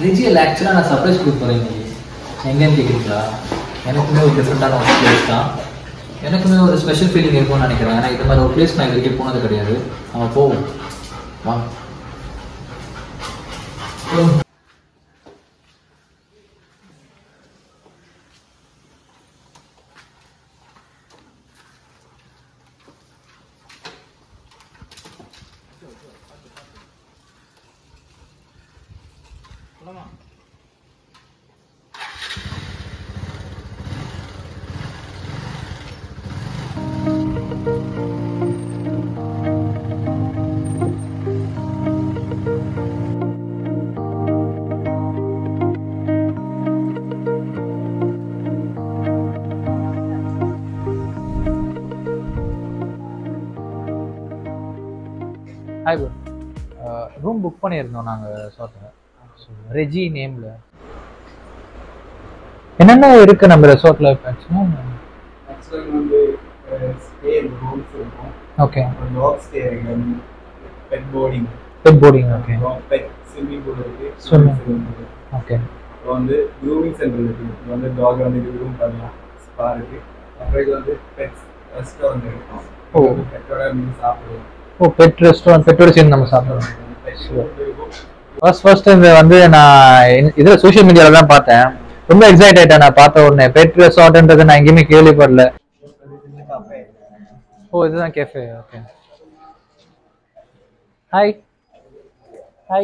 ரெஜியில் ஆக்சுவலாக நான் சர்ப்ரைஸ் கொடுக்க போகிறேன் இன்னைக்கு எங்கேன்னு கேட்குறீங்களா எனக்குமே ஒரு டிஃப்ரெண்ட்டான ஒரு பிளேஸ் தான் எனக்குமே ஒரு ஸ்பெஷல் ஃபீலிங் இருக்கும்னு நினைக்கிறேன் ஏன்னா இது மாதிரி ஒரு பிளேஸ் நான் இது வரைக்கும் போனது கிடையாது நம்ம போவோம் வாங்க ஹாய் ப்ரோ ரூம் புக் பண்ணியிருந்தோம் நாங்கள் ரிசார்ட்டில் ஸோ ரெஜி நேமில் என்னென்ன இருக்குது நம்ம ரிசார்ட்டில் மேக்ஸிமம் ஆக்சுவலாக வந்து ஸ்டே ரூம்ஸ் இருக்கும் ஓகே அப்புறம் டாக் ஸ்டே இருக்கு pet boarding pet boarding okay pet swimming pool இருக்கு Swimming. swimming pool இருக்கு. ஓகே அப்புறம் வந்து க்ரூமிங் சென்டர் இருக்கு இது வந்து டாக் வந்து க்ரூம் பண்ணலாம் ஸ்பா இருக்கு அப்புறம் இது வந்து பெட்ஸ் ரெஸ்டாரண்ட் இருக்கும் ஓ. பெட்டோட நீங்கள் சாப்பிடுவோம் ஓ பெட் ரெஸ்டாரண்ட் பெட்டோட சேர்ந்து நம்ம சாப்பிடுவோம் பெட் Sure. இருக்கும் ஃபர்ஸ்ட் ஃபர்ஸ்ட் இந்த வந்து நான் இதில் சோஷியல் மீடியாவில் தான் பார்த்தேன் ரொம்ப எக்ஸைட் ஆயிட்டேன் நான் பார்த்த உடனே பெட் ரெசார்ட்ன்றது நான் எங்கேயுமே கேள்விப்படல சின்ன காஃபே ஓ இதுதான் கேஃபே ஓகே ஹாய் ஹாய்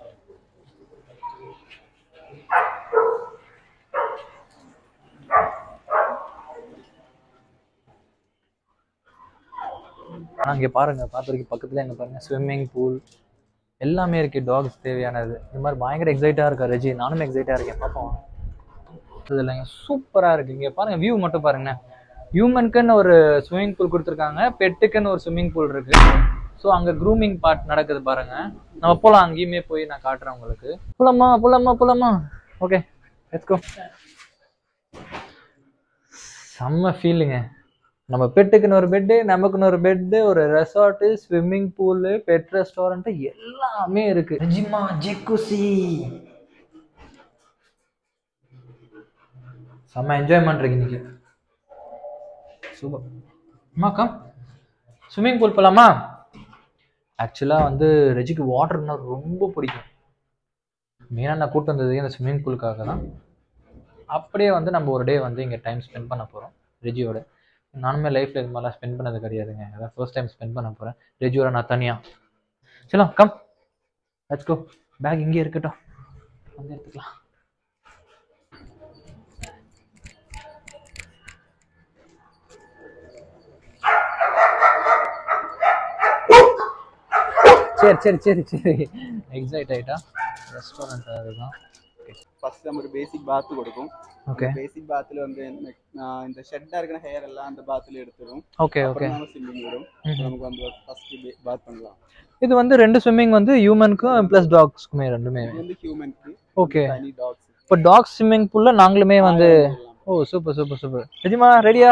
ஆனால் இங்கே பாருங்க பார்த்த வரைக்கும் பக்கத்தில் எங்கே பாருங்க ஸ்விம்மிங் பூல் எல்லாமே இருக்கு டாக்ஸ் தேவையானது இது மாதிரி பயங்கர எக்ஸைட்டாக இருக்கா ரெஜி நானும் எக்ஸைட்டாக இருக்கேன் பார்ப்போம் இது இல்லைங்க சூப்பராக இருக்கு இங்கே பாருங்க வியூ மட்டும் பாருங்க ஹியூமனுக்குன்னு ஒரு ஸ்விம்மிங் பூல் கொடுத்துருக்காங்க பெட்டுக்குன்னு ஒரு ஸ்விம்மிங் பூல் இருக்கு ஸோ அங்கே க்ரூமிங் பார்ட் நடக்குது பாருங்க நம்ம போகலாம் அங்கேயுமே போய் நான் காட்டுறேன் உங்களுக்கு புலமா புலமா புலமா ஓகே லெட்ஸ் கோ செம்ம ஃபீலுங்க நம்ம பெட்டுக்குன்னு ஒரு பெட்டு நமக்குன்னு ஒரு பெட்டு ஒரு resort swimming pool pet restaurant எல்லாமே இருக்கு ஜிம்மா ஜெக்குசி செம்ம என்ஜாய்மெண்ட் இருக்கு இன்னைக்கு சூப்பர் அம்மா கம் ஸ்விம்மிங் பூல் போகலாமா ஆக்சுவலாக வந்து ரெஜிக்கு வாட்டர்னா ரொம்ப பிடிக்கும் மெயினாக நான் கூட்டு வந்தது இந்த ஸ்விம்மிங் பூலுக்காக தான் அப்படியே வந்து நம்ம ஒரு டே வந்து இங்கே டைம் ஸ்பெண்ட் பண்ண போகிறோம் ரெஜியோட நானுமே லைஃப்பில் இது மாதிரிலாம் ஸ்பெண்ட் பண்ணது கிடையாதுங்க அதான் ஃபர்ஸ்ட் டைம் ஸ்பெண்ட் பண்ண போகிறேன் ரெஜியோட நான் தனியாக சரி கம் லெட்ஸ் கோ பேக் இங்கே இருக்கட்டும் வந்து எடுத்துக்கலாம் சரி சரி சரி சரி எக்ஸைட் ஆயிட்டா ரெஸ்டாரண்ட் அதுதான் ஃபர்ஸ்ட் நம்ம ஒரு பேசிக் பாத் கொடுக்கும் ஓகே பேசிக் பாத்ல வந்து இந்த- நான் இந்த ஷெட்டா இருக்கிற ஹேர் எல்லாம் அந்த பாத்ல எடுத்துடும் ஓகே ஓகே அப்புறம் நம்ம ஸ்விம்மிங் வரும் ம்ஹும். நமக்கு வந்து ஃபர்ஸ்ட் பாத் பண்ணலாம் இது வந்து ரெண்டு ஸ்விம்மிங் வந்து ஹியூமனுக்கும் ப்ளஸ் டாக்ஸ்க்குமே ரெண்டுமே இது வந்து ஹியூமனுக்கு ஓகே தனி டாக்ஸ் இப்போ டாக் ஸ்விம்மிங் பூல்ல நாங்களுமே வந்து ஓ சூப்பர் சூப்பர் சூப்பர் ரெஜிமா ரெடியா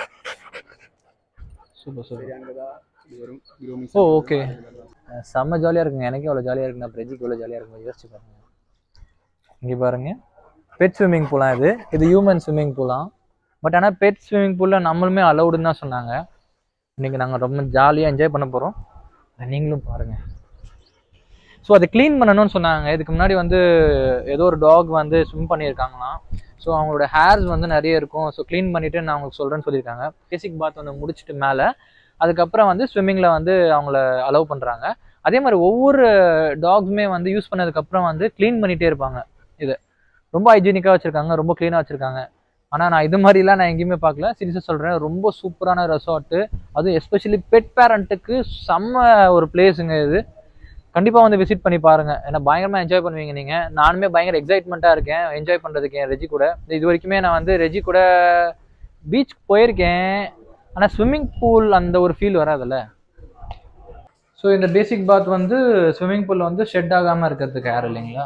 சூப்பர் சூப்பர் அங்கதான் இது வரும் grooming ஓ center. ஓகே செம்ம ஜாலியாக இருக்குங்க எனக்கே அவ்வளோ ஜாலியாக இருக்குங்க அப்புறம் ரெஜிக்கு எவ்வளோ ஜாலியாக இருக்கும் யோசிச்சு பாருங்க இங்கே பாருங்க பெட் ஸ்விம்மிங் பூலாம் இது இது ஹியூமன் ஸ்விம்மிங் பூலாம் பட் ஆனால் பெட் ஸ்விம்மிங் பூலில் நம்மளுமே அலௌடுன்னு தான் சொன்னாங்க இன்னைக்கு நாங்கள் ரொம்ப ஜாலியாக என்ஜாய் பண்ண போகிறோம் நீங்களும் பாருங்க ஸோ அதை க்ளீன் பண்ணணும்னு சொன்னாங்க இதுக்கு முன்னாடி வந்து ஏதோ ஒரு டாக் வந்து ஸ்விம் பண்ணியிருக்காங்களாம் ஸோ அவங்களோட ஹேர்ஸ் வந்து நிறைய இருக்கும் ஸோ க்ளீன் பண்ணிவிட்டு நான் உங்களுக்கு சொல்கிறேன்னு சொல்லியிருக்காங்க பேசிக் பாத் வந்து முடிச்சுட்டு மேலே அதுக்கப்புறம் வந்து ஸ்விம்மிங்கில் வந்து அவங்கள அலோவ் பண்ணுறாங்க அதே மாதிரி ஒவ்வொரு டாக்ஸுமே வந்து யூஸ் பண்ணதுக்கப்புறம் வந்து க்ளீன் பண்ணிகிட்டே இருப்பாங்க இது ரொம்ப ஹைஜீனிக்காக வச்சுருக்காங்க ரொம்ப க்ளீனாக வச்சுருக்காங்க ஆனால் நான் இது மாதிரிலாம் நான் எங்கேயுமே பார்க்கல சீரியஸாக சொல்கிறேன் ரொம்ப சூப்பரான ரெசார்ட்டு அதுவும் எஸ்பெஷலி பெட் பேரண்ட்டுக்கு செம்ம ஒரு பிளேஸுங்க இது கண்டிப்பாக வந்து விசிட் பண்ணி பாருங்கள் ஏன்னா பயங்கரமாக என்ஜாய் பண்ணுவீங்க நீங்கள் நானுமே பயங்கர எக்ஸைட்மெண்ட்டாக இருக்கேன் என்ஜாய் பண்ணுறதுக்கு என் ரெஜி கூட இது வரைக்குமே நான் வந்து ரெஜி கூட பீச் போயிருக்கேன் ஆனால் ஸ்விம்மிங் பூல் அந்த ஒரு ஃபீல் வராதுல்ல ஸோ இந்த பேசிக் பாத் வந்து ஸ்விம்மிங் பூலில் வந்து ஷெட் ஆகாமல் இருக்கிறதுக்கு யார் இல்லைங்களா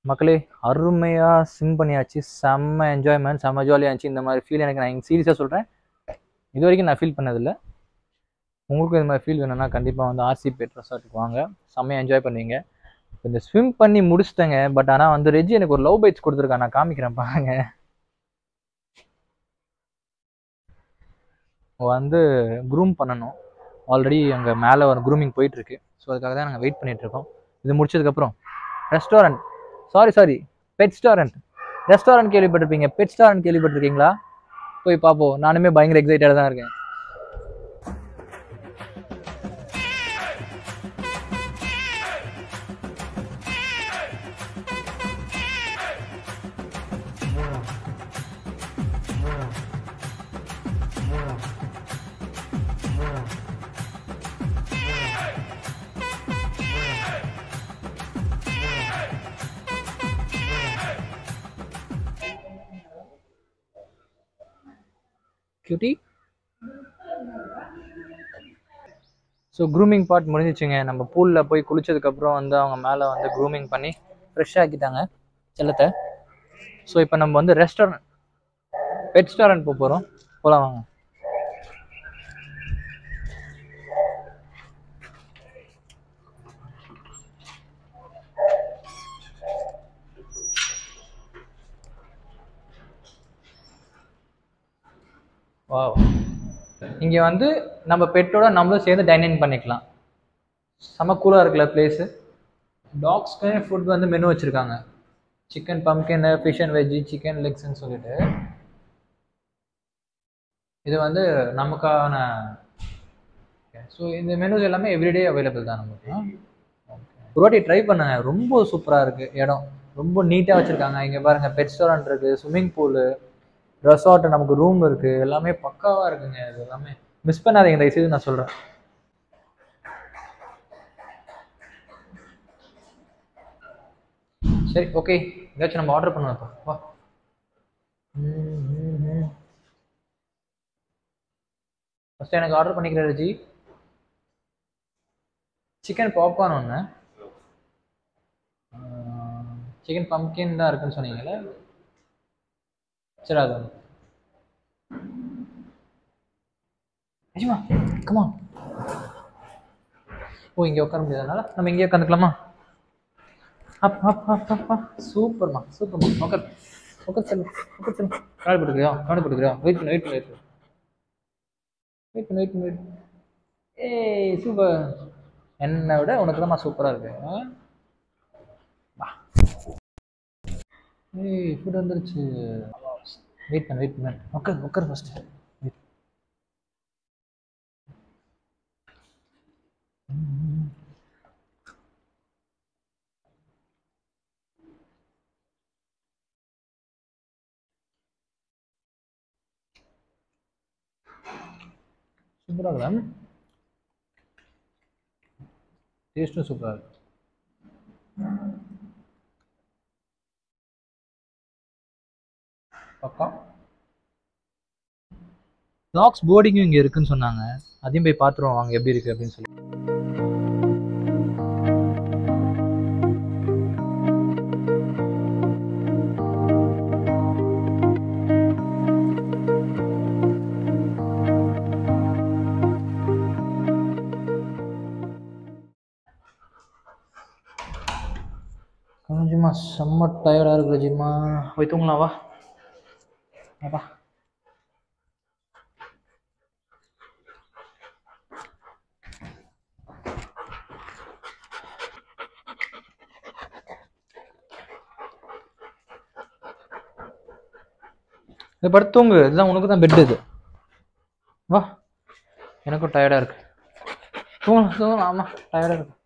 மக்களே அருமையாக சிம் பண்ணியாச்சு செம்ம என்ஜாய்மெண்ட் செம்ம ஜாலியாக இருந்துச்சு இந்த மாதிரி ஃபீல் எனக்கு நான் சீரியஸாக சொல்கிறேன் இது வரைக்கும் நான் ஃபீல் பண்ணதில்லை உங்களுக்கும் இந்த மாதிரி ஃபீல் வேணும்னா கண்டிப்பாக வந்து ஆர்சி பெட் ரெசார்ட்டுக்கு வாங்க செம்மையாக என்ஜாய் பண்ணுவீங்க இந்த ஸ்விம் பண்ணி முடிச்சிட்டேங்க பட் ஆனால் வந்து ரெஜி எனக்கு ஒரு லவ் பைட்ஸ் கொடுத்துருக்கா நான் காமிக்கிறேன் பாருங்க வந்து க்ரூம் பண்ணணும் ஆல்ரெடி அங்கே மேலே ஒரு க்ரூமிங் போயிட்டுருக்கு ஸோ அதுக்காக தான் நாங்கள் வெயிட் பண்ணிகிட்ருக்கோம் இது முடிச்சதுக்கப்புறம் restaurant sorry sorry petstaurant restaurant கேள்விப்பட்டிருப்பீங்க பெட்ஸ்டாரண்ட் கேள்விப்பட்டிருக்கீங்களா போய் பார்ப்போம் நானுமே பயங்கர எக்ஸைட்டடாக தான் இருக்கேன் கியூட்டி ஸோ க்ரூமிங் பார்ட் முடிஞ்சிச்சுங்க நம்ம பூலில் போய் குளிச்சதுக்கப்புறம் வந்து அவங்க மேலே வந்து க்ரூமிங் பண்ணி ஃப்ரெஷ் ஆக்கிட்டாங்க செல்லத்தை ஸோ இப்போ நம்ம வந்து ரெஸ்டாரண்ட் பெட்ஸ்டாரண்ட் போக போகிறோம் போகலாம் வாங்க வாவ் இங்கே வந்து நம்ம பெட்டோட நம்மளும் சேர்ந்து டைனிங் பண்ணிக்கலாம் செம கூலாக இருக்குல்ல பிளேஸு டாக்ஸ்க்கு ஃபுட் வந்து மெனு வச்சுருக்காங்க chicken pumpkin fish and veggie chicken லெக்ஸ்ன்னு சொல்லிட்டு இது வந்து நமக்கான ஸோ இந்த மெனுஸ் எல்லாமே எவ்ரிடே அவைலபிள் தான் நமக்கு ஒரு வாட்டி ட்ரை பண்ணுங்க ரொம்ப சூப்பராக இருக்குது இடம் ரொம்ப நீட்டாக வச்சுருக்காங்க இங்கே பாருங்கள் பெட்ஸ்டாரண்ட் இருக்குது ஸ்விம்மிங் பூலு ரெசார்ட் நமக்கு ரூம் இருக்கு எல்லாமே பக்காவா இருக்குங்க இது எல்லாமே மிஸ் பண்ணாதீங்க இந்த செய்து நான் சொல்றேன் சரி ஓகே ஏதாச்சும் நம்ம ஆர்டர் பண்ணுவோம் இப்போ வா ஃபஸ்ட்டு எனக்கு ஆர்டர் பண்ணிக்கிறேன் ரஜி சிக்கன் பாப்கார்ன் ஒன்று சிக்கன் பம்கின் தான் இருக்குன்னு சொன்னீங்கல்ல சரி அது ஒன்று நிஜமா கமா ஓ இங்கே உட்கார முடியாதனால நம்ம இங்கே உட்காந்துக்கலாமா அப் அப் அப் அப் அப் சூப்பர்மா சூப்பர்மா உட்கார் உட்கார் செல்லு உட்கார் செல்லு காடு போட்டுக்கிறியா காடு போட்டுக்கிறியா வெயிட் பண்ணு வெயிட் பண்ணு வெயிட் பண்ணு வெயிட் பண்ணு வெயிட் பண்ணு வெயிட் ஏய் சூப்பர் என்னை விட உனக்கு தான் சூப்பராக இருக்கு ஆ? வா ஏய் ஃபுட் வந்துருச்சு வெயிட் பண்ணு வெயிட் பண்ணு உட்கார் உட்கார் ஃபர்ஸ்ட் வெயிட் சூப்பராக இருக்குதா டேஸ்ட்டும் சூப்பராக இருக்கு பக்கா டாக்ஸ் போர்டிங்கும் இங்கே இருக்குன்னு சொன்னாங்க அதையும் போய் பார்த்துருவோம் வாங்க எப்படி இருக்கு அப்படின்னு சொல்லி கொஞ்சமா செம்ம டயர்டாக இருக்கு ரஜிமா போய் தூங்கலாம் வா வா இது படுத்து தூங்கு இதுதான் உனக்கு தான் பெட் இது வா எனக்கும் டயர்டாக இருக்கு தூங்கலாம் தூங்கலாம் ஆமாம் டயர்டாக இருக்கு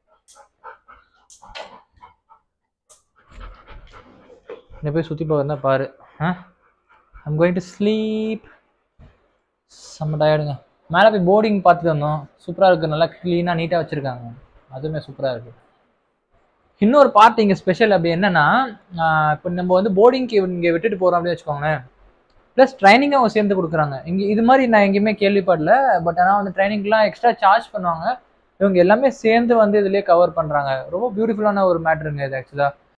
என்ன போய் சுற்றி பார்க்க தான் பாரு ஆ ஐம் கோயிங் டு ஸ்லீப் செம்ம டயர்டுங்க மேலே போய் போர்டிங் பார்த்துட்டு வந்தோம் சூப்பராக இருக்குது நல்லா க்ளீனாக நீட்டாக வச்சுருக்காங்க அதுவுமே சூப்பராக இருக்குது இன்னொரு பார்ட் இங்கே ஸ்பெஷல் அப்படி என்னன்னா இப்போ நம்ம வந்து போர்டிங்க்கு இங்கே விட்டுட்டு போகிறோம் அப்படின்னு வச்சுக்கோங்களேன் ப்ளஸ் ட்ரைனிங் அவங்க சேர்ந்து கொடுக்குறாங்க இங்கே இது மாதிரி நான் எங்கேயுமே கேள்விப்படல பட் ஆனால் வந்து ட்ரைனிங்லாம் எக்ஸ்ட்ரா சார்ஜ் பண்ணுவாங்க இவங்க எல்லாமே சேர்ந்து வந்து இதுலேயே கவர் பண்ணுறாங்க ரொம்ப பியூட்டிஃபுல்லான ஒரு மேட்ருங்க இது ஆக்சுவலாக